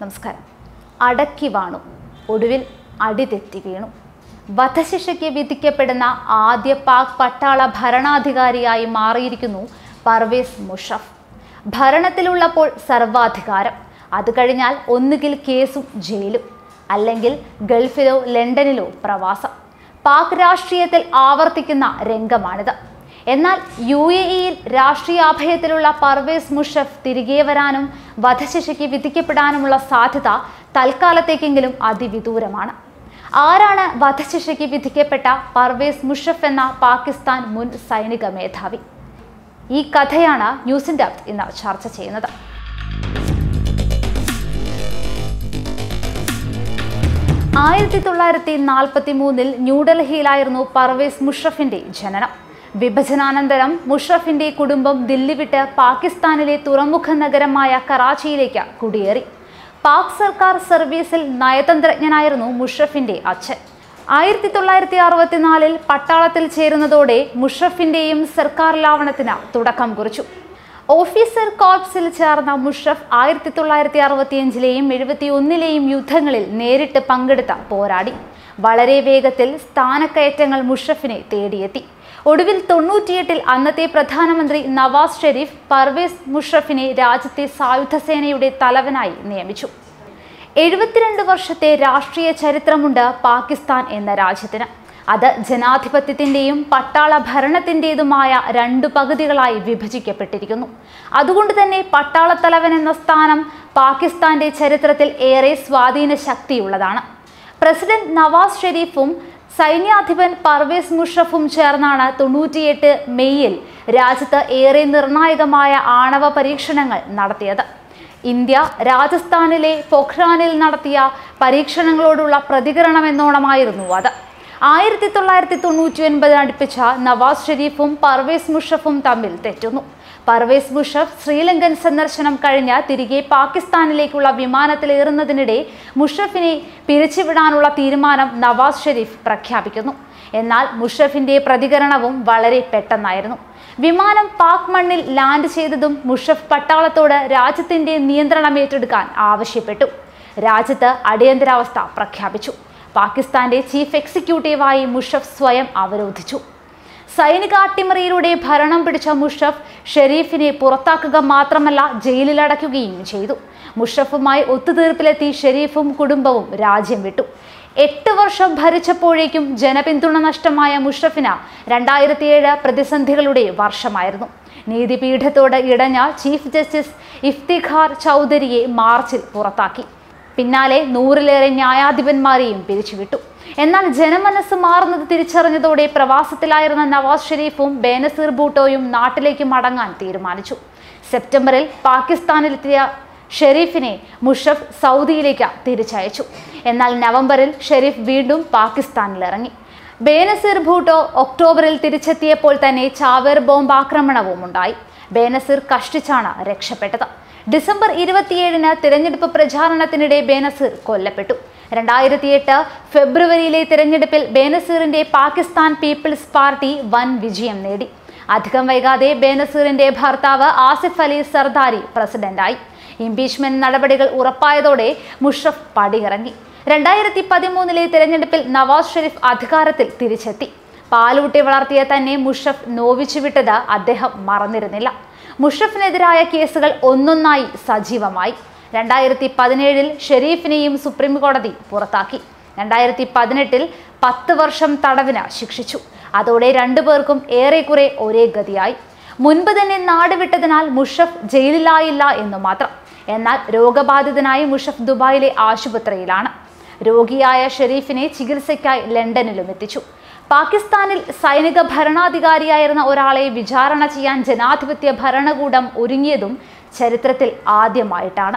നമസ്കാരം അടക്കി വാണു ഒടുവിൽ അടിതെറ്റി വീണു വധശിക്ഷയ്ക്ക് വിധിക്കപ്പെടുന്ന ആദ്യ പാക് പട്ടാള ഭരണാധികാരിയായി മാറിയിരിക്കുന്നു പർവേസ് മുഷഫ് ഭരണത്തിലുള്ളപ്പോൾ സർവാധികാരം അത് കഴിഞ്ഞാൽ ഒന്നുകിൽ കേസും ജയിലും അല്ലെങ്കിൽ ഗൾഫിലോ ലണ്ടനിലോ പ്രവാസം പാക് രാഷ്ട്രീയത്തിൽ ആവർത്തിക്കുന്ന രംഗമാണിത് എന്നാൽ യു എ ഇയിൽ രാഷ്ട്രീയാഭയത്തിലുള്ള പർവേസ് മുഷഫ് തിരികെ വരാനും വധശിക്ഷയ്ക്ക് വിധിക്കപ്പെടാനുമുള്ള സാധ്യത തൽക്കാലത്തേക്കെങ്കിലും അതിവിദൂരമാണ് ആരാണ് വധശിക്ഷയ്ക്ക് വിധിക്കപ്പെട്ട പർവേസ് മുഷഫ് എന്ന പാകിസ്ഥാൻ മുൻ സൈനിക മേധാവി ഈ കഥയാണ് ന്യൂസിൻ ഡെപ്ത് ഇന്ന് ചർച്ച ചെയ്യുന്നത് ആയിരത്തി തൊള്ളായിരത്തി നാൽപ്പത്തി മൂന്നിൽ ന്യൂഡൽഹിയിലായിരുന്നു പർവേസ് മുഷറഫിന്റെ ജനനം വിഭജനാനന്തരം മുഷറഫിന്റെ കുടുംബം ദില്ലി വിട്ട് പാകിസ്ഥാനിലെ തുറമുഖ നഗരമായ കറാച്ചിയിലേക്ക് കുടിയേറി പാക് സർക്കാർ സർവീസിൽ നയതന്ത്രജ്ഞനായിരുന്നു മുഷറഫിന്റെ അച്ഛൻ ആയിരത്തി തൊള്ളായിരത്തി അറുപത്തിനാലിൽ പട്ടാളത്തിൽ ചേരുന്നതോടെ മുഷറഫിന്റെയും സർക്കാർ ലാവണത്തിന് തുടക്കം കുറിച്ചു ഓഫീസർ കോർപ്സിൽ ചേർന്ന മുഷറഫ് ആയിരത്തി തൊള്ളായിരത്തി അറുപത്തിയഞ്ചിലെയും എഴുപത്തി ഒന്നിലെയും യുദ്ധങ്ങളിൽ നേരിട്ട് പങ്കെടുത്ത പോരാടി വളരെ വേഗത്തിൽ സ്ഥാനക്കയറ്റങ്ങൾ മുഷറഫിനെ തേടിയെത്തി ഒടുവിൽ തൊണ്ണൂറ്റിയെട്ടിൽ അന്നത്തെ പ്രധാനമന്ത്രി നവാസ് ഷെരീഫ് പർവേസ് മുഷറഫിനെ രാജ്യത്തെ സായുധ സേനയുടെ തലവനായി നിയമിച്ചു എഴുപത്തിരണ്ട് വർഷത്തെ രാഷ്ട്രീയ ചരിത്രമുണ്ട് പാകിസ്ഥാൻ എന്ന രാജ്യത്തിന് അത് ജനാധിപത്യത്തിൻ്റെയും പട്ടാള ഭരണത്തിൻ്റെതുമായ രണ്ടു പകുതികളായി വിഭജിക്കപ്പെട്ടിരിക്കുന്നു അതുകൊണ്ട് തന്നെ പട്ടാളത്തലവൻ എന്ന സ്ഥാനം പാകിസ്ഥാന്റെ ചരിത്രത്തിൽ ഏറെ സ്വാധീന ശക്തിയുള്ളതാണ് പ്രസിഡന്റ് നവാസ് ഷെരീഫും സൈന്യാധിപൻ പർവേസ് മുഷഫും ചേർന്നാണ് തൊണ്ണൂറ്റിയെട്ട് മെയ്യിൽ രാജ്യത്ത് ഏറെ നിർണായകമായ ആണവ പരീക്ഷണങ്ങൾ നടത്തിയത് ഇന്ത്യ രാജസ്ഥാനിലെ പൊഖ്രാനിൽ നടത്തിയ പരീക്ഷണങ്ങളോടുള്ള പ്രതികരണമെന്നോണമായിരുന്നു അത് ആയിരത്തി തൊള്ളായിരത്തി തൊണ്ണൂറ്റി ഒൻപത് അടുപ്പിച്ച നവാസ് ഷെരീഫും പർവേസ് മുഷഫും തമ്മിൽ തെറ്റുന്നു പർവേസ് മുഷഫ് ശ്രീലങ്കൻ സന്ദർശനം കഴിഞ്ഞ് തിരികെ പാകിസ്ഥാനിലേക്കുള്ള വിമാനത്തിലേറുന്നതിനിടെ മുഷഫിനെ പിരിച്ചുവിടാനുള്ള തീരുമാനം നവാസ് ഷെരീഫ് പ്രഖ്യാപിക്കുന്നു എന്നാൽ മുഷഫിന്റെ പ്രതികരണവും വളരെ പെട്ടെന്നായിരുന്നു വിമാനം പാക് മണ്ണിൽ ലാൻഡ് ചെയ്തതും മുഷഫ് പട്ടാളത്തോട് രാജ്യത്തിന്റെ നിയന്ത്രണം ഏറ്റെടുക്കാൻ ആവശ്യപ്പെട്ടു രാജ്യത്ത് അടിയന്തരാവസ്ഥ പ്രഖ്യാപിച്ചു പാകിസ്ഥാന്റെ ചീഫ് എക്സിക്യൂട്ടീവായി മുഷഫ് സ്വയം അവരോധിച്ചു സൈനിക അട്ടിമറിയിലൂടെ ഭരണം പിടിച്ച മുഷഫ് ഷെരീഫിനെ പുറത്താക്കുക മാത്രമല്ല ജയിലിലടയ്ക്കുകയും ചെയ്തു മുഷഫുമായി ഒത്തുതീർപ്പിലെത്തി ഷെരീഫും കുടുംബവും രാജ്യം വിട്ടു എട്ട് വർഷം ഭരിച്ചപ്പോഴേക്കും ജനപിന്തുണ നഷ്ടമായ മുഷഫിന് രണ്ടായിരത്തിയേഴ് പ്രതിസന്ധികളുടെ വർഷമായിരുന്നു നീതിപീഠത്തോട് ഇടഞ്ഞ ചീഫ് ജസ്റ്റിസ് ഇഫ്തിഖാർ ചൗധരിയെ മാർച്ചിൽ പുറത്താക്കി പിന്നാലെ നൂറിലേറെ ന്യായാധിപന്മാരെയും പിരിച്ചുവിട്ടു എന്നാൽ ജനമനസ് മാറുന്നത് തിരിച്ചറിഞ്ഞതോടെ പ്രവാസത്തിലായിരുന്ന നവാസ് ഷെരീഫും ബേനസീർ ഭൂട്ടോയും നാട്ടിലേക്ക് മടങ്ങാൻ തീരുമാനിച്ചു സെപ്റ്റംബറിൽ പാകിസ്ഥാനിലെത്തിയ ഷെരീഫിനെ മുഷഫ് സൗദിയിലേക്ക് തിരിച്ചയച്ചു എന്നാൽ നവംബറിൽ ഷെരീഫ് വീണ്ടും പാകിസ്ഥാനിലിറങ്ങി ബേനസീർ ഭൂട്ടോ ഒക്ടോബറിൽ തിരിച്ചെത്തിയപ്പോൾ തന്നെ ചാവേർ ബോംബ് ആക്രമണവും ഉണ്ടായി ബേനസീർ കഷ്ടിച്ചാണ് രക്ഷപ്പെട്ടത് ഡിസംബർ ഇരുപത്തിയേഴിന് തിരഞ്ഞെടുപ്പ് പ്രചാരണത്തിനിടെ ബേനസീർ കൊല്ലപ്പെട്ടു രണ്ടായിരത്തി എട്ട് ഫെബ്രുവരിയിലെ തിരഞ്ഞെടുപ്പിൽ ബേനസീറിന്റെ പാകിസ്ഥാൻ പീപ്പിൾസ് പാർട്ടി വൻ വിജയം നേടി അധികം വൈകാതെ ബേനസീറിന്റെ ഭർത്താവ് ആസിഫ് അലി സർദാരി പ്രസിഡന്റായി ഇംപീച്ച്മെന്റ് നടപടികൾ ഉറപ്പായതോടെ മുഷറഫ് പടിയിറങ്ങി രണ്ടായിരത്തി പതിമൂന്നിലെ തിരഞ്ഞെടുപ്പിൽ നവാസ് ഷെരീഫ് അധികാരത്തിൽ തിരിച്ചെത്തി പാലൂട്ടി വളർത്തിയ തന്നെ മുഷഫ് നോവിച്ചുവിട്ടത് അദ്ദേഹം മറന്നിരുന്നില്ല മുഷഫിനെതിരായ കേസുകൾ ഒന്നൊന്നായി സജീവമായി രണ്ടായിരത്തി പതിനേഴിൽ ഷെരീഫിനെയും സുപ്രീം കോടതി പുറത്താക്കി രണ്ടായിരത്തി പതിനെട്ടിൽ പത്ത് വർഷം തടവിന് ശിക്ഷിച്ചു അതോടെ രണ്ടുപേർക്കും ഏറെക്കുറെ ഒരേ ഗതിയായി മുൻപ് തന്നെ നാട് വിട്ടതിനാൽ മുഷഫ് ജയിലിലായില്ല എന്നു മാത്രം എന്നാൽ രോഗബാധിതനായി മുഷഫ് ദുബായിലെ ആശുപത്രിയിലാണ് രോഗിയായ ഷെരീഫിനെ ചികിത്സയ്ക്കായി ലണ്ടനിലും എത്തിച്ചു പാകിസ്ഥാനിൽ സൈനിക ഭരണാധികാരിയായിരുന്ന ഒരാളെ വിചാരണ ചെയ്യാൻ ജനാധിപത്യ ഭരണകൂടം ഒരുങ്ങിയതും ചരിത്രത്തിൽ ആദ്യമായിട്ടാണ്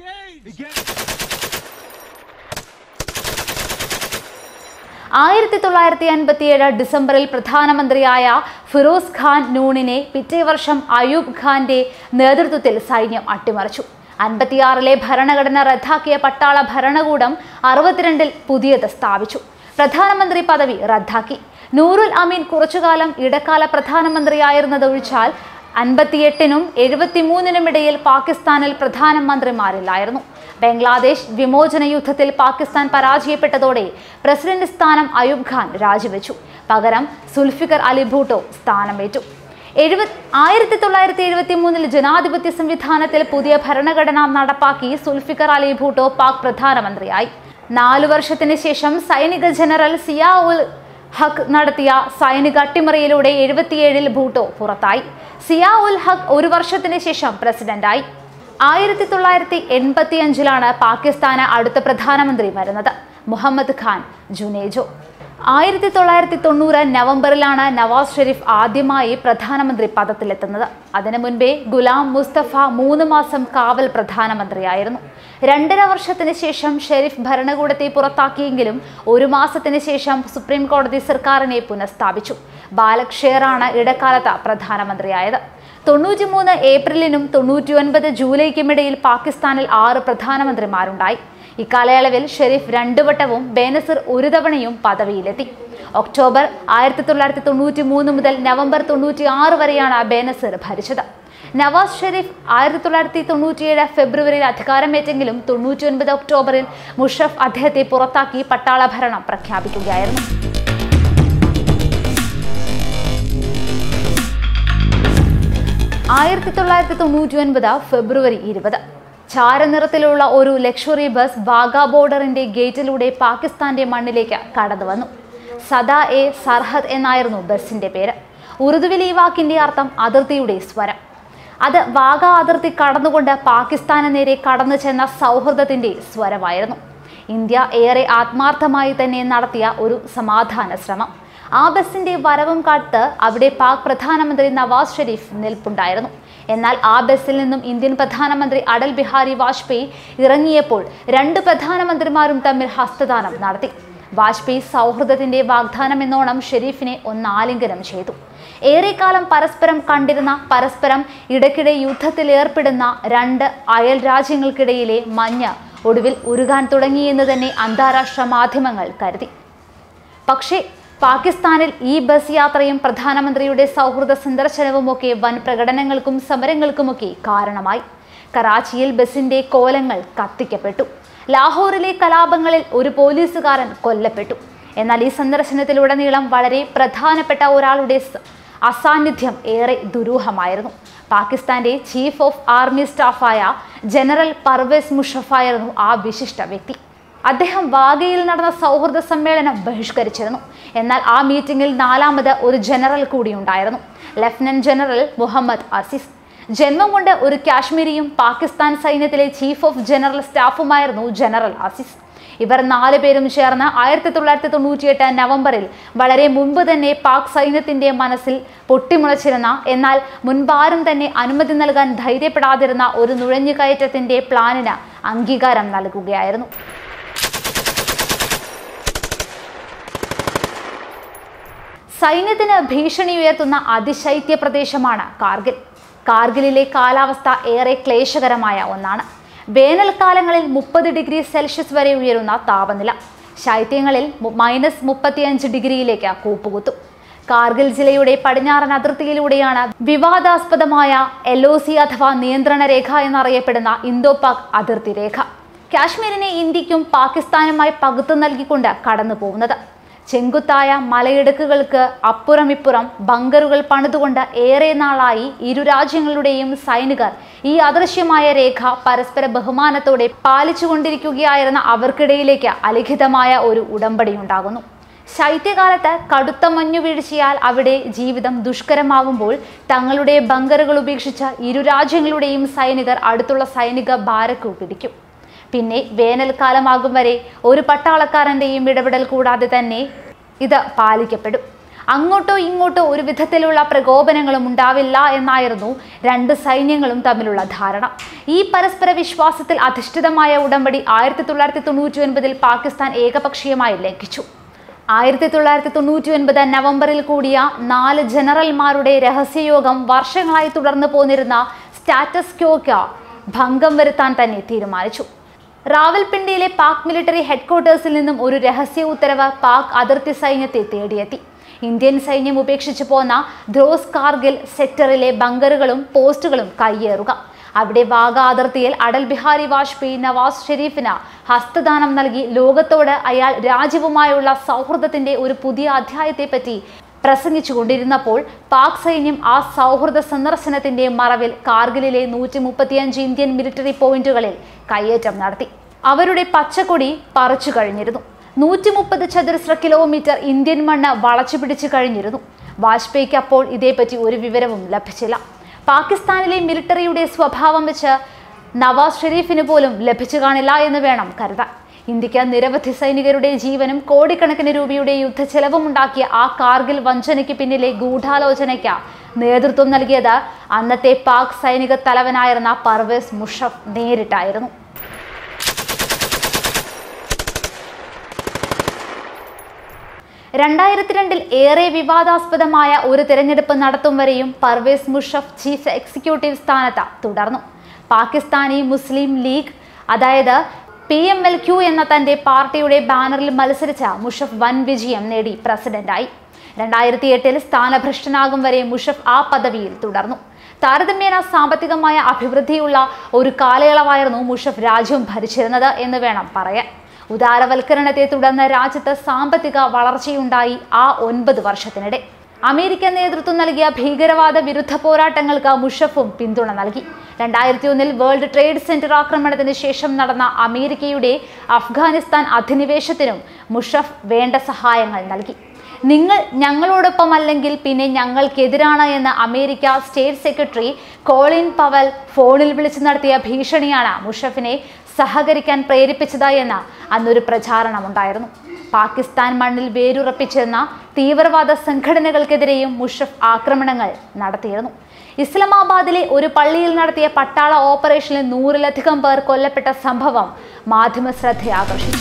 ആയിരത്തി തൊള്ളായിരത്തി അൻപത്തിയേഴ് ഡിസംബറിൽ പ്രധാനമന്ത്രിയായ ഫിറോസ് ഖാൻ നൂണിനെ പിറ്റേ വർഷം അയൂബ് ഖാന്റെ നേതൃത്വത്തിൽ സൈന്യം അട്ടിമറിച്ചു അൻപത്തിയാറിലെ ഭരണഘടന റദ്ദാക്കിയ പട്ടാള ഭരണകൂടം അറുപത്തിരണ്ടിൽ പുതിയത് സ്ഥാപിച്ചു പ്രധാനമന്ത്രി പദവി റദ്ദാക്കി നൂറുൽ അമീൻ കുറച്ചുകാലം ഇടക്കാല പ്രധാനമന്ത്രിയായിരുന്നതൊഴിച്ചാൽ അൻപത്തിയെട്ടിനും എഴുപത്തിമൂന്നിനും ഇടയിൽ പാകിസ്ഥാനിൽ പ്രധാനമന്ത്രിമാരില്ലായിരുന്നു ബംഗ്ലാദേശ് വിമോചന യുദ്ധത്തിൽ പാകിസ്ഥാൻ പരാജയപ്പെട്ടതോടെ പ്രസിഡന്റ് സ്ഥാനം അയൂബ് ഖാൻ രാജിവെച്ചു പകരം സുൽഫിക്കർ അലി ഭൂട്ടോ സ്ഥാനമേറ്റു എഴുപത് ആയിരത്തി തൊള്ളായിരത്തി എഴുപത്തി മൂന്നിൽ ജനാധിപത്യ സംവിധാനത്തിൽ പുതിയ ഭരണഘടന നടപ്പാക്കി സുൽഫിക്കർ അലി ഭൂട്ടോ പാക് പ്രധാനമന്ത്രിയായി നാലു വർഷത്തിന് ശേഷം സൈനിക ജനറൽ സിയാ ഉൽ ഹക്ക് നടത്തിയ സൈനിക അട്ടിമറിയിലൂടെ എഴുപത്തിയേഴിൽ ഭൂട്ടോ പുറത്തായി സിയാ ഉൽ ഹക്ക് ഒരു വർഷത്തിന് ശേഷം പ്രസിഡന്റായി ആയിരത്തി തൊള്ളായിരത്തി എൺപത്തി അഞ്ചിലാണ് പാകിസ്ഥാന് അടുത്ത പ്രധാനമന്ത്രി വരുന്നത് മുഹമ്മദ് ഖാൻ ജുനേജോ ആയിരത്തി തൊള്ളായിരത്തി തൊണ്ണൂറ് നവംബറിലാണ് നവാസ് ഷെരീഫ് ആദ്യമായി പ്രധാനമന്ത്രി പദത്തിലെത്തുന്നത് അതിനു മുൻപേ ഗുലാം മുസ്തഫ മൂന്ന് മാസം കാവൽ പ്രധാനമന്ത്രിയായിരുന്നു രണ്ടര വർഷത്തിന് ശേഷം ഷെരീഫ് ഭരണകൂടത്തെ പുറത്താക്കിയെങ്കിലും ഒരു മാസത്തിന് ശേഷം സുപ്രീം കോടതി സർക്കാരിനെ പുനഃസ്ഥാപിച്ചു ബാലക് ഷെയറാണ് ഇടക്കാലത്ത് പ്രധാനമന്ത്രിയായത് തൊണ്ണൂറ്റിമൂന്ന് ഏപ്രിലിനും തൊണ്ണൂറ്റി ഒൻപത് ജൂലൈക്കുമിടയിൽ പാകിസ്ഥാനിൽ ആറ് പ്രധാനമന്ത്രിമാരുണ്ടായി ഇക്കാലയളവിൽ ഷെരീഫ് രണ്ടു വട്ടവും ബേനസിർ ഒരു തവണയും പദവിയിലെത്തി ഒക്ടോബർ ആയിരത്തി തൊള്ളായിരത്തി തൊണ്ണൂറ്റി മൂന്ന് മുതൽ നവംബർ തൊണ്ണൂറ്റി ആറ് വരെയാണ് ബേനസിർ ഭരിച്ചത് നവാസ് ഷെരീഫ് ആയിരത്തി തൊള്ളായിരത്തി തൊണ്ണൂറ്റിയേഴ് ഫെബ്രുവരിയിൽ അധികാരമേറ്റെങ്കിലും തൊണ്ണൂറ്റി ഒൻപത് ഒക്ടോബറിൽ മുഷറഫ് അദ്ദേഹത്തെ പുറത്താക്കി പട്ടാള ഭരണം പ്രഖ്യാപിക്കുകയായിരുന്നു ആയിരത്തി തൊള്ളായിരത്തി തൊണ്ണൂറ്റി ഒൻപത് ഫെബ്രുവരി ഇരുപത് ചാരനിറത്തിലുള്ള ഒരു ലക്ഷറി ബസ് വാഗ ബോർഡറിന്റെ ഗേറ്റിലൂടെ പാകിസ്ഥാന്റെ മണ്ണിലേക്ക് കടന്നു വന്നു സദാ എ സർഹദ് എന്നായിരുന്നു ബസിന്റെ പേര് ഉറുദുവിൽ ഈ വാക്കിന്റെ അർത്ഥം അതിർത്തിയുടെ സ്വരം അത് വാഗ അതിർത്തി കടന്നുകൊണ്ട് പാകിസ്ഥാന് നേരെ കടന്നു ചെന്ന സൗഹൃദത്തിന്റെ സ്വരമായിരുന്നു ഇന്ത്യ ഏറെ ആത്മാർത്ഥമായി തന്നെ നടത്തിയ ഒരു സമാധാന ശ്രമം ആ ബസിന്റെ വരവും കാത്ത് അവിടെ പാക് പ്രധാനമന്ത്രി നവാസ് ഷെരീഫ് നിൽപ്പുണ്ടായിരുന്നു എന്നാൽ ആ ബസ്സിൽ നിന്നും ഇന്ത്യൻ പ്രധാനമന്ത്രി അടൽ ബിഹാരി വാജ്പേയി ഇറങ്ങിയപ്പോൾ രണ്ട് പ്രധാനമന്ത്രിമാരും തമ്മിൽ ഹസ്തദാനം നടത്തി വാജ്പേയി സൗഹൃദത്തിന്റെ വാഗ്ദാനം എന്നോണം ഷെരീഫിനെ ഒന്നാലിംഗനം ചെയ്തു ഏറെക്കാലം പരസ്പരം കണ്ടിരുന്ന പരസ്പരം ഇടയ്ക്കിടെ യുദ്ധത്തിൽ ഏർപ്പെടുന്ന രണ്ട് അയൽ രാജ്യങ്ങൾക്കിടയിലെ മഞ്ഞ് ഒടുവിൽ ഉരുകാൻ തുടങ്ങിയെന്ന് തന്നെ അന്താരാഷ്ട്ര മാധ്യമങ്ങൾ കരുതി പക്ഷേ പാകിസ്ഥാനിൽ ഈ ബസ് യാത്രയും പ്രധാനമന്ത്രിയുടെ സൗഹൃദ സന്ദർശനവുമൊക്കെ വൻ പ്രകടനങ്ങൾക്കും സമരങ്ങൾക്കുമൊക്കെ കാരണമായി കറാച്ചിയിൽ ബസിന്റെ കോലങ്ങൾ കത്തിക്കപ്പെട്ടു ലാഹോറിലെ കലാപങ്ങളിൽ ഒരു പോലീസുകാരൻ കൊല്ലപ്പെട്ടു എന്നാൽ ഈ സന്ദർശനത്തിലുടനീളം വളരെ പ്രധാനപ്പെട്ട ഒരാളുടെ സ- അസാന്നിധ്യം ഏറെ ദുരൂഹമായിരുന്നു പാകിസ്ഥാന്റെ ചീഫ് ഓഫ് ആർമി സ്റ്റാഫായ ജനറൽ പർവേസ് മുഷഫായിരുന്നു ആ വിശിഷ്ട വ്യക്തി അദ്ദേഹം വാഗയിൽ നടന്ന സൗഹൃദ സമ്മേളനം ബഹിഷ്കരിച്ചിരുന്നു എന്നാൽ ആ മീറ്റിംഗിൽ നാലാമത് ഒരു ജനറൽ കൂടി ഉണ്ടായിരുന്നു ലഫ്റ്റനന്റ് ജനറൽ മുഹമ്മദ് അസീസ് ജന്മം കൊണ്ട് ഒരു കാശ്മീരിയും പാകിസ്ഥാൻ സൈന്യത്തിലെ ചീഫ് ഓഫ് ജനറൽ സ്റ്റാഫുമായിരുന്നു ജനറൽ അസീസ് ഇവർ നാല് പേരും ചേർന്ന് ആയിരത്തി തൊള്ളായിരത്തി തൊണ്ണൂറ്റിയെട്ട് നവംബറിൽ വളരെ മുമ്പ് തന്നെ പാക് സൈന്യത്തിന്റെ മനസ്സിൽ പൊട്ടിമുളച്ചിരുന്ന എന്നാൽ മുൻപാരും തന്നെ അനുമതി നൽകാൻ ധൈര്യപ്പെടാതിരുന്ന ഒരു നുഴഞ്ഞുകയറ്റത്തിന്റെ പ്ലാനിന് അംഗീകാരം നൽകുകയായിരുന്നു സൈന്യത്തിന് ഭീഷണി ഉയർത്തുന്ന അതിശൈത്യ പ്രദേശമാണ് കാർഗിൽ കാർഗിലിലെ കാലാവസ്ഥ ഏറെ ക്ലേശകരമായ ഒന്നാണ് വേനൽക്കാലങ്ങളിൽ മുപ്പത് ഡിഗ്രി സെൽഷ്യസ് വരെ ഉയരുന്ന താപനില ശൈത്യങ്ങളിൽ മു- മൈനസ് മുപ്പത്തിയഞ്ച് ഡിഗ്രിയിലേക്ക് കൂപ്പുകുത്തും കാർഗിൽ ജില്ലയുടെ പടിഞ്ഞാറൻ അതിർത്തിയിലൂടെയാണ് വിവാദാസ്പദമായ എൽ ഒ സി അഥവാ നിയന്ത്രണ രേഖ എന്നറിയപ്പെടുന്ന ഇന്തോ പാക് അതിർത്തി രേഖ കാശ്മീരിനെ ഇന്ത്യക്കും പാകിസ്ഥാനുമായി പകുത്തു നൽകിക്കൊണ്ട് കടന്നു പോകുന്നത് ചെങ്കുത്തായ മലയിടുക്കുകൾക്ക് അപ്പുറം ഇപ്പുറം ബങ്കറുകൾ പണിതുകൊണ്ട് ഏറെ നാളായി ഇരു രാജ്യങ്ങളുടെയും സൈനികർ ഈ അദൃശ്യമായ രേഖ പരസ്പര ബഹുമാനത്തോടെ പാലിച്ചുകൊണ്ടിരിക്കുകയായിരുന്ന അവർക്കിടയിലേക്ക് അലിഖിതമായ ഒരു ഉടമ്പടി ഉണ്ടാകുന്നു ശൈത്യകാലത്ത് കടുത്ത മഞ്ഞുവീഴ്ചയാൽ അവിടെ ജീവിതം ദുഷ്കരമാകുമ്പോൾ തങ്ങളുടെ ബങ്കറുകൾ ഉപേക്ഷിച്ച ഇരു രാജ്യങ്ങളുടെയും സൈനികർ അടുത്തുള്ള സൈനിക ബാരക്ക് പിടിക്കും പിന്നെ വേനൽക്കാലമാകും വരെ ഒരു പട്ടാളക്കാരൻ്റെയും ഇടപെടൽ കൂടാതെ തന്നെ ഇത് പാലിക്കപ്പെടും അങ്ങോട്ടോ ഇങ്ങോട്ടോ ഒരു വിധത്തിലുള്ള പ്രകോപനങ്ങളും ഉണ്ടാവില്ല എന്നായിരുന്നു രണ്ട് സൈന്യങ്ങളും തമ്മിലുള്ള ധാരണ ഈ പരസ്പര വിശ്വാസത്തിൽ അധിഷ്ഠിതമായ ഉടമ്പടി ആയിരത്തി തൊള്ളായിരത്തി തൊണ്ണൂറ്റി ഒൻപതിൽ പാകിസ്ഥാൻ ഏകപക്ഷീയമായി ലംഘിച്ചു ആയിരത്തി തൊള്ളായിരത്തി തൊണ്ണൂറ്റി ഒൻപത് നവംബറിൽ കൂടിയ നാല് ജനറൽമാരുടെ രഹസ്യയോഗം വർഷങ്ങളായി തുടർന്നു പോന്നിരുന്ന സ്റ്റാറ്റസ് ക്യോയ്ക്ക് ഭംഗം വരുത്താൻ തന്നെ തീരുമാനിച്ചു റാവൽപിണ്ടിയിലെ പാക് മിലിറ്ററി ഹെഡ്ക്വാർട്ടേഴ്സിൽ നിന്നും ഒരു രഹസ്യ ഉത്തരവ് പാക് അതിർത്തി സൈന്യത്തെ തേടിയെത്തി ഇന്ത്യൻ സൈന്യം ഉപേക്ഷിച്ചു പോന്ന ദ്രോസ് കാർഗിൽ സെക്ടറിലെ ബങ്കറുകളും പോസ്റ്റുകളും കയ്യേറുക അവിടെ വാഗ അതിർത്തിയിൽ അടൽ ബിഹാരി വാജ്പേയി നവാസ് ഷെരീഫിന് ഹസ്തദാനം നൽകി ലോകത്തോട് അയാൾ രാജ്യവുമായുള്ള സൗഹൃദത്തിന്റെ ഒരു പുതിയ അധ്യായത്തെപ്പറ്റി പ്രസംഗിച്ചുകൊണ്ടിരുന്നപ്പോൾ പാക് സൈന്യം ആ സൗഹൃദ സന്ദർശനത്തിന്റെ മറവിൽ കാർഗിലിലെ നൂറ്റി മുപ്പത്തിയഞ്ച് ഇന്ത്യൻ മിലിറ്ററി പോയിന്റുകളിൽ കയ്യേറ്റം നടത്തി അവരുടെ പച്ചക്കൊടി പറിച്ചു കഴിഞ്ഞിരുന്നു നൂറ്റി മുപ്പത് ചതുരശ്ര കിലോമീറ്റർ ഇന്ത്യൻ മണ്ണ് വളച്ചു പിടിച്ചു കഴിഞ്ഞിരുന്നു വാജ്പേയിക്ക് അപ്പോൾ ഇതേപ്പറ്റി ഒരു വിവരവും ലഭിച്ചില്ല പാകിസ്ഥാനിലെ മിലിറ്ററിയുടെ സ്വഭാവം വെച്ച് നവാസ് ഷെരീഫിന് പോലും ലഭിച്ചു കാണില്ല എന്ന് വേണം കരുതാൻ ഇന്ത്യക്ക് നിരവധി സൈനികരുടെ ജീവനും കോടിക്കണക്കിന് രൂപയുടെ യുദ്ധച്ചെലവും ഉണ്ടാക്കിയ ആ കാർഗിൽ വഞ്ചനയ്ക്ക് പിന്നിലെ ഗൂഢാലോചനയ്ക്ക് നേതൃത്വം നൽകിയത് അന്നത്തെ പാക് സൈനിക തലവനായിരുന്ന പർവേസ് മുഷഫ് നേരിട്ടായിരുന്നു രണ്ടായിരത്തി രണ്ടിൽ ഏറെ വിവാദാസ്പദമായ ഒരു തിരഞ്ഞെടുപ്പ് നടത്തും വരെയും പർവേസ് മുഷഫ് ചീഫ് എക്സിക്യൂട്ടീവ് സ്ഥാനത്ത് തുടർന്നു പാകിസ്ഥാനി മുസ്ലിം ലീഗ് അതായത് പി എം എൽ ക്യു എന്ന തന്റെ പാർട്ടിയുടെ ബാനറിൽ മത്സരിച്ച മുഷഫ് വൻ വിജയം നേടി പ്രസിഡന്റായി രണ്ടായിരത്തി എട്ടിൽ സ്ഥാനഭ്രഷ്ടനാകും വരെ മുഷഫ് ആ പദവിയിൽ തുടർന്നു താരതമ്യേന സാമ്പത്തികമായ അഭിവൃദ്ധിയുള്ള ഒരു കാലയളവായിരുന്നു മുഷഫ് രാജ്യം ഭരിച്ചിരുന്നത് എന്ന് വേണം പറയാൻ ഉദാരവൽക്കരണത്തെ തുടർന്ന് രാജ്യത്ത് സാമ്പത്തിക വളർച്ചയുണ്ടായി ആ ഒൻപത് വർഷത്തിനിടെ അമേരിക്ക നേതൃത്വം നൽകിയ ഭീകരവാദ വിരുദ്ധ പോരാട്ടങ്ങൾക്ക് മുഷഫും പിന്തുണ നൽകി രണ്ടായിരത്തി ഒന്നിൽ വേൾഡ് ട്രേഡ് സെന്റർ ആക്രമണത്തിന് ശേഷം നടന്ന അമേരിക്കയുടെ അഫ്ഗാനിസ്ഥാൻ അധിനിവേശത്തിനും മുഷഫ് വേണ്ട സഹായങ്ങൾ നൽകി നിങ്ങൾ ഞങ്ങളോടൊപ്പം അല്ലെങ്കിൽ പിന്നെ ഞങ്ങൾക്കെതിരാണ് എന്ന് America state secretary Colin Powell ഫോണിൽ വിളിച്ചു നടത്തിയ ഭീഷണിയാണ് മുഷഫിനെ സഹകരിക്കാൻ പ്രേരിപ്പിച്ചത് എന്ന് അന്നൊരു പ്രചാരണമുണ്ടായിരുന്നു പാകിസ്ഥാൻ മണ്ണിൽ വേരുറപ്പിച്ചിരുന്ന തീവ്രവാദ സംഘടനകൾക്കെതിരെയും മുഷഫ് ആക്രമണങ്ങൾ നടത്തിയിരുന്നു ഇസ്ലാമാബാദിലെ ഒരു പള്ളിയിൽ നടത്തിയ പട്ടാള ഓപ്പറേഷനിൽ നൂറിലധികം പേർ കൊല്ലപ്പെട്ട സംഭവം മാധ്യമ ശ്രദ്ധയാകർഷിച്ചു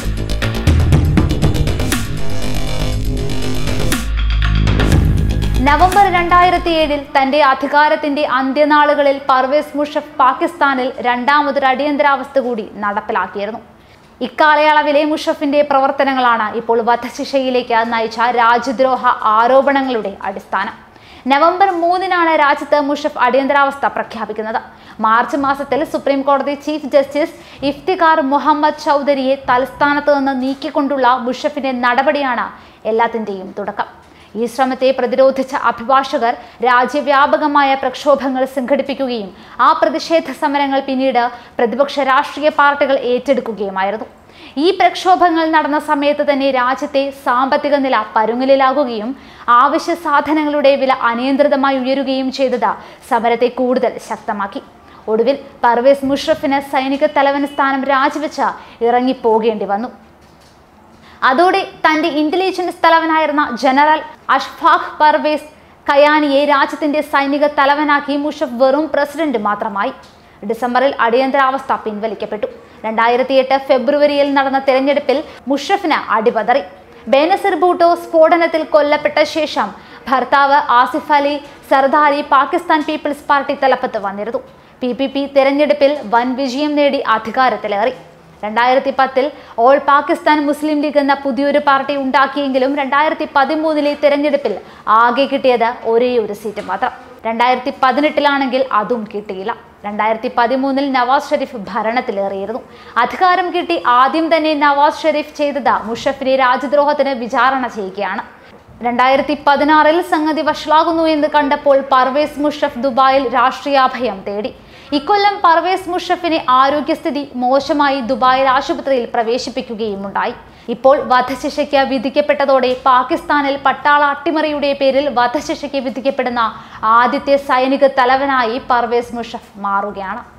നവംബർ രണ്ടായിരത്തി ഏഴിൽ തന്റെ അധികാരത്തിന്റെ അന്ത്യനാളുകളിൽ പർവേസ് മുഷഫ് പാകിസ്ഥാനിൽ രണ്ടാമതൊരു അടിയന്തരാവസ്ഥ കൂടി നടപ്പിലാക്കിയിരുന്നു ഇക്കാലയളവിലെ മുഷഫിന്റെ പ്രവർത്തനങ്ങളാണ് ഇപ്പോൾ വധശിക്ഷയിലേക്ക് നയിച്ച രാജ്യദ്രോഹ ആരോപണങ്ങളുടെ അടിസ്ഥാനം നവംബർ മൂന്നിനാണ് രാജ്യത്ത് മുഷഫ് അടിയന്തരാവസ്ഥ പ്രഖ്യാപിക്കുന്നത് മാർച്ച് മാസത്തിൽ സുപ്രീം കോടതി ചീഫ് ജസ്റ്റിസ് ഇഫ്തിഖാർ മുഹമ്മദ് ചൗധരിയെ തലസ്ഥാനത്ത് നിന്ന് നീക്കിക്കൊണ്ടുള്ള മുഷഫിന്റെ നടപടിയാണ് എല്ലാത്തിന്റെയും തുടക്കം ഈ ശ്രമത്തെ പ്രതിരോധിച്ച അഭിഭാഷകർ രാജ്യവ്യാപകമായ പ്രക്ഷോഭങ്ങൾ സംഘടിപ്പിക്കുകയും ആ പ്രതിഷേധ സമരങ്ങൾ പിന്നീട് പ്രതിപക്ഷ രാഷ്ട്രീയ പാർട്ടികൾ ഏറ്റെടുക്കുകയുമായിരുന്നു ഈ പ്രക്ഷോഭങ്ങൾ നടന്ന സമയത്ത് തന്നെ രാജ്യത്തെ സാമ്പത്തിക നില പരുങ്ങലിലാകുകയും ആവശ്യ സാധനങ്ങളുടെ വില അനിയന്ത്രിതമായി ഉയരുകയും ചെയ്തത് സമരത്തെ കൂടുതൽ ശക്തമാക്കി ഒടുവിൽ പർവേസ് മുഷറഫിന് സൈനിക തലവൻ സ്ഥാനം രാജിവെച്ച് ഇറങ്ങിപ്പോകേണ്ടി വന്നു അതോടെ തന്റെ ഇന്റലിജൻസ് തലവനായിരുന്ന ജനറൽ അഷ്ഫാഖ് പർവേസ് കയാനിയെ രാജ്യത്തിന്റെ സൈനിക തലവനാക്കി മുഷഫ് വെറും പ്രസിഡന്റ് മാത്രമായി ഡിസംബറിൽ അടിയന്തരാവസ്ഥ പിൻവലിക്കപ്പെട്ടു രണ്ടായിരത്തി എട്ട് ഫെബ്രുവരിയിൽ നടന്ന തെരഞ്ഞെടുപ്പിൽ മുഷഫിന് അടിപതറി ബേനസിർ ഭൂട്ടോ സ്ഫോടനത്തിൽ കൊല്ലപ്പെട്ട ശേഷം ഭർത്താവ് ആസിഫ് അലി സർദാരി പാകിസ്ഥാൻ പീപ്പിൾസ് പാർട്ടി തലപ്പത്ത് വന്നിരുന്നു പി പി പി തെരഞ്ഞെടുപ്പിൽ വൻ വിജയം നേടി അധികാരത്തിലേറി രണ്ടായിരത്തി പത്തിൽ ഓൾ പാകിസ്ഥാൻ മുസ്ലിം ലീഗ് എന്ന പുതിയൊരു പാർട്ടി ഉണ്ടാക്കിയെങ്കിലും രണ്ടായിരത്തി പതിമൂന്നിലെ തെരഞ്ഞെടുപ്പിൽ ആകെ കിട്ടിയത് ഒരേ ഒരു സീറ്റ് മാത്രം രണ്ടായിരത്തി പതിനെട്ടിലാണെങ്കിൽ അതും കിട്ടിയില്ല രണ്ടായിരത്തി പതിമൂന്നിൽ നവാസ് ഷെരീഫ് ഭരണത്തിലേറിയിരുന്നു അധികാരം കിട്ടി ആദ്യം തന്നെ നവാസ് ഷെരീഫ് ചെയ്തത് മുഷഫിനെ രാജ്യദ്രോഹത്തിന് വിചാരണ ചെയ്യുകയാണ് രണ്ടായിരത്തി പതിനാറിൽ സംഗതി വഷളാകുന്നു എന്ന് കണ്ടപ്പോൾ പർവേസ് മുഷഫ് ദുബായിൽ രാഷ്ട്രീയാഭയം തേടി ഇക്കൊല്ലം പർവേസ് മുഷഫിനെ ആരോഗ്യസ്ഥിതി മോശമായി ദുബായിൽ ആശുപത്രിയിൽ പ്രവേശിപ്പിക്കുകയുമുണ്ടായി ഇപ്പോൾ വധശിക്ഷയ്ക്ക് വിധിക്കപ്പെട്ടതോടെ പാകിസ്ഥാനിൽ പട്ടാള അട്ടിമറിയുടെ പേരിൽ വധശിക്ഷയ്ക്ക് വിധിക്കപ്പെടുന്ന ആദ്യത്തെ സൈനിക തലവനായി പർവേസ് മുഷഫ് മാറുകയാണ്